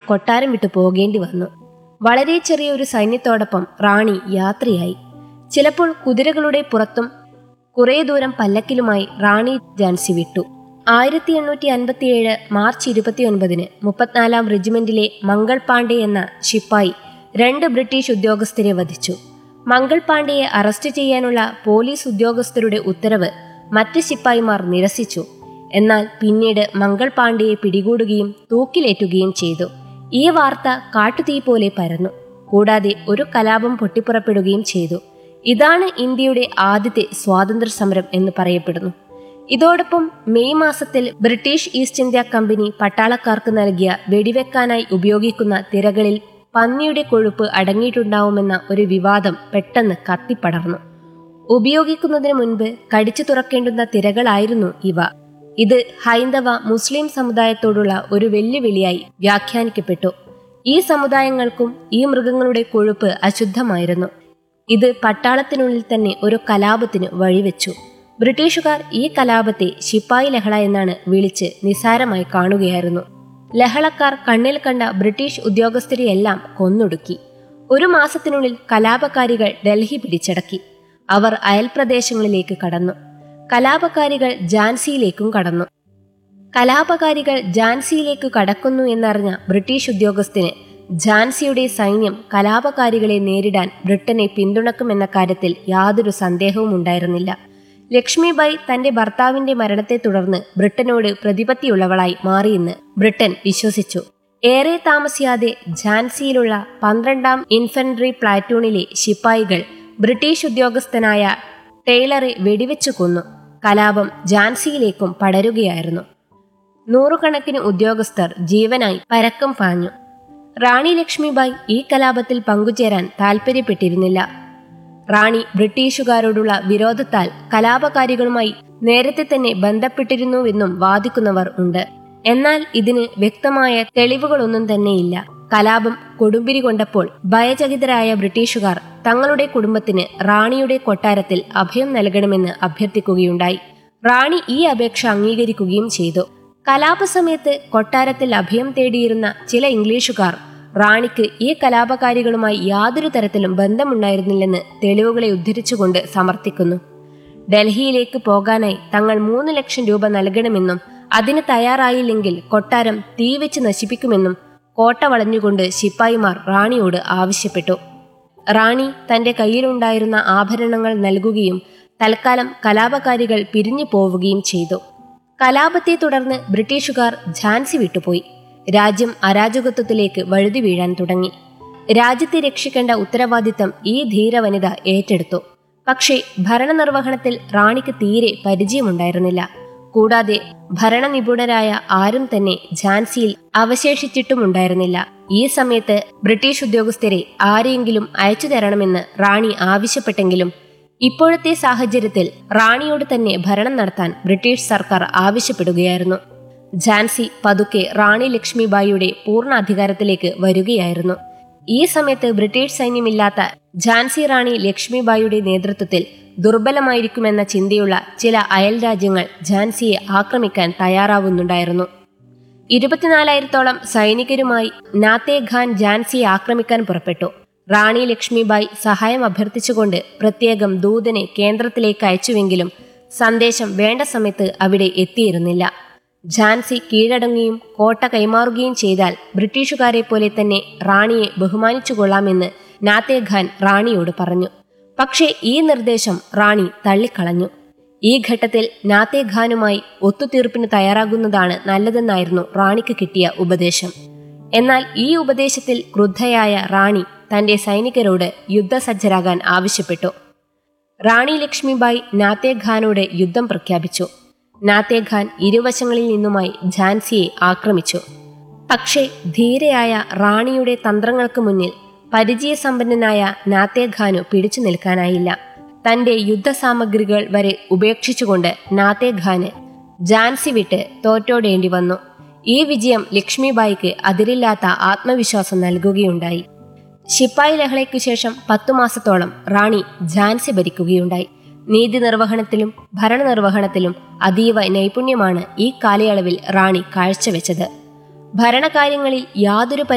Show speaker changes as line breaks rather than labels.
കൊട്ടാരം വിട്ടു പോകേണ്ടി വന്നു വളരെ ചെറിയ ഒരു സൈന്യത്തോടൊപ്പം റാണി യാത്രയായി ചിലപ്പോൾ കുതിരകളുടെ പുറത്തും കുറേ ദൂരം പല്ലക്കിലുമായി റാണി ഝാൻസി വിട്ടു ആയിരത്തി എണ്ണൂറ്റി അൻപത്തിയേഴ് മാർച്ച് ഇരുപത്തിയൊൻപതിന് മുപ്പത്തിനാലാം റെജിമെന്റിലെ മംഗൾ പാണ്ഡെ എന്ന ശിപ്പായി രണ്ട് ബ്രിട്ടീഷ് ഉദ്യോഗസ്ഥരെ വധിച്ചു മംഗൾ പാണ്ഡെയെ അറസ്റ്റ് ചെയ്യാനുള്ള പോലീസ് ഉദ്യോഗസ്ഥരുടെ ഉത്തരവ് മറ്റ് ശിപ്പായിമാർ നിരസിച്ചു എന്നാൽ പിന്നീട് മംഗൾ പാണ്ഡെയെ പിടികൂടുകയും തൂക്കിലേറ്റുകയും ചെയ്തു ഈ വാർത്ത കാട്ടുതീ പോലെ പരന്നു കൂടാതെ ഒരു കലാപം പൊട്ടിപ്പുറപ്പെടുകയും ചെയ്തു ഇതാണ് ഇന്ത്യയുടെ ആദ്യത്തെ സ്വാതന്ത്ര്യ സമരം എന്ന് പറയപ്പെടുന്നു ഇതോടൊപ്പം മെയ് മാസത്തിൽ ബ്രിട്ടീഷ് ഈസ്റ്റ് ഇന്ത്യ കമ്പനി പട്ടാളക്കാർക്ക് നൽകിയ വെടിവെക്കാനായി ഉപയോഗിക്കുന്ന തിരകളിൽ പന്നിയുടെ കൊഴുപ്പ് അടങ്ങിയിട്ടുണ്ടാവുമെന്ന ഒരു വിവാദം പെട്ടെന്ന് കത്തിപ്പടർന്നു ഉപയോഗിക്കുന്നതിന് മുൻപ് കടിച്ചു തുറക്കേണ്ടുന്ന തിരകളായിരുന്നു ഇവ ഇത് ഹൈന്ദവ മുസ്ലിം സമുദായത്തോടുള്ള ഒരു വെല്ലുവിളിയായി വ്യാഖ്യാനിക്കപ്പെട്ടു ഈ സമുദായങ്ങൾക്കും ഈ മൃഗങ്ങളുടെ കൊഴുപ്പ് അശുദ്ധമായിരുന്നു ഇത് പട്ടാളത്തിനുള്ളിൽ തന്നെ ഒരു കലാപത്തിന് വഴിവെച്ചു ബ്രിട്ടീഷുകാർ ഈ കലാപത്തെ ശിപ്പായി ലഹള എന്നാണ് വിളിച്ച് നിസാരമായി കാണുകയായിരുന്നു ലഹളക്കാർ കണ്ണിൽ കണ്ട ബ്രിട്ടീഷ് ഉദ്യോഗസ്ഥരെയെല്ലാം കൊന്നൊടുക്കി ഒരു മാസത്തിനുള്ളിൽ കലാപകാരികൾ ഡൽഹി പിടിച്ചടക്കി അവർ അയൽപ്രദേശങ്ങളിലേക്ക് കടന്നു കലാപകാരികൾ ഝാൻസിയിലേക്കും കടന്നു കലാപകാരികൾ ഝാൻസിയിലേക്ക് കടക്കുന്നു എന്നറിഞ്ഞ ബ്രിട്ടീഷ് ഉദ്യോഗസ്ഥന് ഝാൻസിയുടെ സൈന്യം കലാപകാരികളെ നേരിടാൻ ബ്രിട്ടനെ പിന്തുണക്കുമെന്ന കാര്യത്തിൽ യാതൊരു സന്ദേഹവും ഉണ്ടായിരുന്നില്ല ലക്ഷ്മിബായി തന്റെ ഭർത്താവിന്റെ മരണത്തെ തുടർന്ന് ബ്രിട്ടനോട് പ്രതിപത്തിയുള്ളവളായി മാറിയെന്ന് ബ്രിട്ടൻ വിശ്വസിച്ചു ഏറെ താമസിയാതെ ഝാൻസിയിലുള്ള പന്ത്രണ്ടാം ഇൻഫൻട്രി പ്ലാറ്റൂണിലെ ശിപ്പായികൾ ബ്രിട്ടീഷ് ഉദ്യോഗസ്ഥനായ ടൈലറെ വെടിവെച്ചു കൊന്നു കലാപം ഝാൻസിയിലേക്കും പടരുകയായിരുന്നു നൂറുകണക്കിന് ഉദ്യോഗസ്ഥർ ജീവനായി പരക്കം പാഞ്ഞു റാണി ലക്ഷ്മിബായി ഈ കലാപത്തിൽ പങ്കുചേരാൻ താൽപ്പര്യപ്പെട്ടിരുന്നില്ല റാണി ബ്രിട്ടീഷുകാരോടുള്ള വിരോധത്താൽ കലാപകാരികളുമായി നേരത്തെ തന്നെ ബന്ധപ്പെട്ടിരുന്നുവെന്നും വാദിക്കുന്നവർ ഉണ്ട് എന്നാൽ ഇതിന് വ്യക്തമായ തെളിവുകളൊന്നും തന്നെയില്ല കലാപം കൊടുമ്പിരി കൊണ്ടപ്പോൾ ഭയചകിതരായ ബ്രിട്ടീഷുകാർ തങ്ങളുടെ കുടുംബത്തിന് റാണിയുടെ കൊട്ടാരത്തിൽ അഭയം നൽകണമെന്ന് അഭ്യർത്ഥിക്കുകയുണ്ടായി റാണി ഈ അപേക്ഷ അംഗീകരിക്കുകയും ചെയ്തു കലാപസമയത്ത് കൊട്ടാരത്തിൽ അഭയം തേടിയിരുന്ന ചില ഇംഗ്ലീഷുകാർ റാണിക്ക് ഈ കലാപകാരികളുമായി യാതൊരു തരത്തിലും ബന്ധമുണ്ടായിരുന്നില്ലെന്ന് തെളിവുകളെ ഉദ്ധരിച്ചുകൊണ്ട് സമർത്ഥിക്കുന്നു ഡൽഹിയിലേക്ക് പോകാനായി തങ്ങൾ മൂന്ന് ലക്ഷം രൂപ നൽകണമെന്നും അതിന് തയ്യാറായില്ലെങ്കിൽ കൊട്ടാരം തീവെച്ച് നശിപ്പിക്കുമെന്നും കോട്ട വളഞ്ഞുകൊണ്ട് ശിപ്പായിമാർ റാണിയോട് ആവശ്യപ്പെട്ടു റാണി തന്റെ കയ്യിലുണ്ടായിരുന്ന ആഭരണങ്ങൾ നൽകുകയും തൽക്കാലം കലാപകാരികൾ പിരിഞ്ഞു പോവുകയും ചെയ്തു കലാപത്തെ തുടർന്ന് ബ്രിട്ടീഷുകാർ ഝാൻസി വിട്ടുപോയി രാജ്യം അരാജകത്വത്തിലേക്ക് വഴുതി വീഴാൻ തുടങ്ങി രാജ്യത്തെ രക്ഷിക്കേണ്ട ഉത്തരവാദിത്തം ഈ ധീരവനിത ഏറ്റെടുത്തു പക്ഷേ ഭരണനിർവഹണത്തിൽ റാണിക്ക് തീരെ പരിചയമുണ്ടായിരുന്നില്ല കൂടാതെ ഭരണനിപുണരായ ആരും തന്നെ ഝാൻസിയിൽ അവശേഷിച്ചിട്ടുമുണ്ടായിരുന്നില്ല ഈ സമയത്ത് ബ്രിട്ടീഷ് ഉദ്യോഗസ്ഥരെ ആരെയെങ്കിലും അയച്ചു തരണമെന്ന് റാണി ആവശ്യപ്പെട്ടെങ്കിലും ഇപ്പോഴത്തെ സാഹചര്യത്തിൽ റാണിയോട് തന്നെ ഭരണം നടത്താൻ ബ്രിട്ടീഷ് സർക്കാർ ആവശ്യപ്പെടുകയായിരുന്നു ഝാൻസി പതുക്കെ റാണി ലക്ഷ്മിബായിയുടെ പൂർണ്ണ അധികാരത്തിലേക്ക് വരികയായിരുന്നു ഈ സമയത്ത് ബ്രിട്ടീഷ് സൈന്യമില്ലാത്ത ഝാൻസി റാണി ലക്ഷ്മിബായിയുടെ നേതൃത്വത്തിൽ ദുർബലമായിരിക്കുമെന്ന ചിന്തയുള്ള ചില അയൽ രാജ്യങ്ങൾ ഝാൻസിയെ ആക്രമിക്കാൻ തയ്യാറാവുന്നുണ്ടായിരുന്നു ഇരുപത്തിനാലായിരത്തോളം സൈനികരുമായി നാത്തേ ഖാൻ ഝാൻസിയെ ആക്രമിക്കാൻ പുറപ്പെട്ടു റാണി ലക്ഷ്മിബായി സഹായം അഭ്യർത്ഥിച്ചുകൊണ്ട് പ്രത്യേകം ദൂതനെ കേന്ദ്രത്തിലേക്ക് അയച്ചുവെങ്കിലും സന്ദേശം വേണ്ട സമയത്ത് അവിടെ എത്തിയിരുന്നില്ല ഝാൻസി കീഴടങ്ങുകയും കോട്ട കൈമാറുകയും ചെയ്താൽ ബ്രിട്ടീഷുകാരെ പോലെ തന്നെ റാണിയെ ബഹുമാനിച്ചു കൊള്ളാമെന്ന് നാത്തേ ഖാൻ റാണിയോട് പറഞ്ഞു പക്ഷേ ഈ നിർദ്ദേശം റാണി തള്ളിക്കളഞ്ഞു ഈ ഘട്ടത്തിൽ നാത്തേ ഖാനുമായി ഒത്തുതീർപ്പിന് തയ്യാറാകുന്നതാണ് നല്ലതെന്നായിരുന്നു റാണിക്ക് കിട്ടിയ ഉപദേശം എന്നാൽ ഈ ഉപദേശത്തിൽ ക്രുദ്ധയായ റാണി തന്റെ സൈനികരോട് യുദ്ധസജ്ജരാകാൻ ആവശ്യപ്പെട്ടു റാണി ലക്ഷ്മിബായി നാത്തേ ഖാനോട് യുദ്ധം പ്രഖ്യാപിച്ചു നാത്തേ ഖാൻ ഇരുവശങ്ങളിൽ നിന്നുമായി ഝാൻസിയെ ആക്രമിച്ചു പക്ഷേ ധീരയായ റാണിയുടെ തന്ത്രങ്ങൾക്ക് മുന്നിൽ പരിചയസമ്പന്നനായ നാത്തേ ഖാനു പിടിച്ചു നിൽക്കാനായില്ല തന്റെ യുദ്ധസാമഗ്രികൾ വരെ ഉപേക്ഷിച്ചുകൊണ്ട് നാത്തേ ഖാന് ഝാൻസി വിട്ട് തോറ്റോടേണ്ടി വന്നു ഈ വിജയം ലക്ഷ്മിബായിക്ക് അതിരില്ലാത്ത ആത്മവിശ്വാസം നൽകുകയുണ്ടായി ശിപ്പായി ലഹളയ്ക്കു ശേഷം പത്തു മാസത്തോളം റാണി ഝാൻസി ഭരിക്കുകയുണ്ടായി നീതി നിർവഹണത്തിലും ഭരണനിർവഹണത്തിലും അതീവ നൈപുണ്യമാണ് ഈ കാലയളവിൽ റാണി കാഴ്ചവെച്ചത് ഭരണകാര്യങ്ങളിൽ യാതൊരു